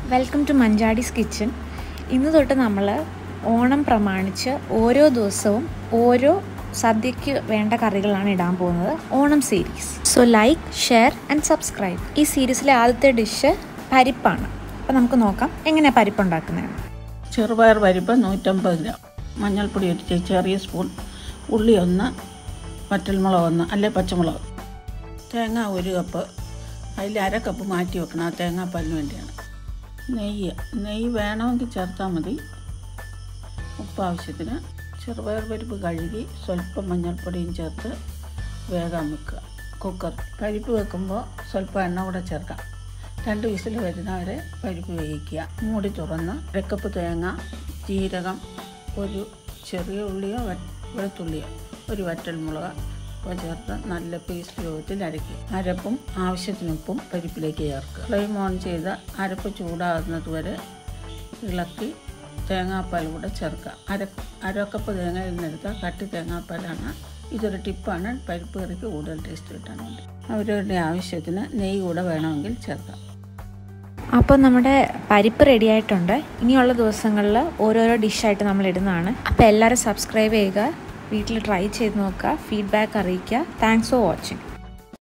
welcome to മഞ്ചാടീസ് kitchen ഇന്ന് തൊട്ട് നമ്മൾ ഓണം പ്രമാണിച്ച് ഓരോ ദിവസവും ഓരോ സദ്യക്ക് വേണ്ട കറികളാണ് ഇടാൻ പോകുന്നത് Onam series so like share and subscribe ഈ സീരീസിലെ ആദ്യത്തെ ഡിഷ് പരിപ്പാണ് അപ്പോൾ നമുക്ക് നോക്കാം എങ്ങനെയാണ് പരിപ്പ് ഉണ്ടാക്കുന്നതെന്ന് ചെറുപയർ പരിപ്പ് നൂറ്റമ്പത് ഗ്രാം മഞ്ഞൾപ്പൊടി ഒരു ചെറിയ സ്പൂൺ ഉള്ളി ഒന്ന് വറ്റൽമുളക് ഒന്ന് അല്ലെ പച്ചമുളക് തേങ്ങ ഒരു കപ്പ് അതിൽ അര കപ്പ് മാറ്റി വെക്കണം ആ തേങ്ങാപ്പാലിന് വേണ്ടിയാണ് നെയ്യ് നെയ്യ് വേണമെങ്കിൽ ചേർത്താൽ മതി ഉപ്പ് ആവശ്യത്തിന് ചെറുപയർ പരിപ്പ് കഴുകി സ്വല്പം മഞ്ഞൾപ്പൊടിയും ചേർത്ത് വേഗം വെക്കുക കുക്കർ പരിപ്പ് വെക്കുമ്പോൾ സ്വല്പം എണ്ണ കൂടെ ചേർക്കാം രണ്ട് വിസിൽ വരുന്നവരെ പരിപ്പ് വേവിക്കുക മൂടി തുറന്ന് അരക്കപ്പ് തേങ്ങ ജീരകം ഒരു ചെറിയ ഉള്ളിയോ വെ- വെളുത്തുള്ളിയോ ഒരു വറ്റൽമുളക് ഇവ ചേർത്ത് നല്ല പേസ്റ്റ് രൂപത്തിൽ അരയ്ക്കുക അരപ്പും ആവശ്യത്തിന് ഉപ്പും പരിപ്പിലേക്ക് ചേർക്കുക ഫ്ലെയിം ഓൺ ചെയ്ത് അരപ്പ് ചൂടാകുന്നത് വരെ ഇളക്കി തേങ്ങാപ്പാൽ കൂടെ ചേർക്കുക അര അരക്കപ്പ് തേങ്ങയിൽ നിന്നെടുത്ത കട്ടി തേങ്ങാപ്പാലാണ് ഇതൊരു ടിപ്പാണ് പരിപ്പ് കറിക്ക് കൂടുതൽ ടേസ്റ്റ് കിട്ടാൻ വേണ്ടി അവരവരുടെ ആവശ്യത്തിന് നെയ്യ് കൂടെ വേണമെങ്കിൽ ചേർക്കാം അപ്പോൾ നമ്മുടെ പരിപ്പ് റെഡി ആയിട്ടുണ്ട് ഇനിയുള്ള ദിവസങ്ങളിൽ ഓരോരോ ഡിഷായിട്ട് നമ്മൾ ഇടുന്നതാണ് അപ്പോൾ എല്ലാവരും സബ്സ്ക്രൈബ് ചെയ്യുക വീട്ടിൽ ട്രൈ ചെയ്ത് നോക്കുക ഫീഡ്ബാക്ക് അറിയിക്കുക താങ്ക്സ് ഫോർ വാച്ചിങ്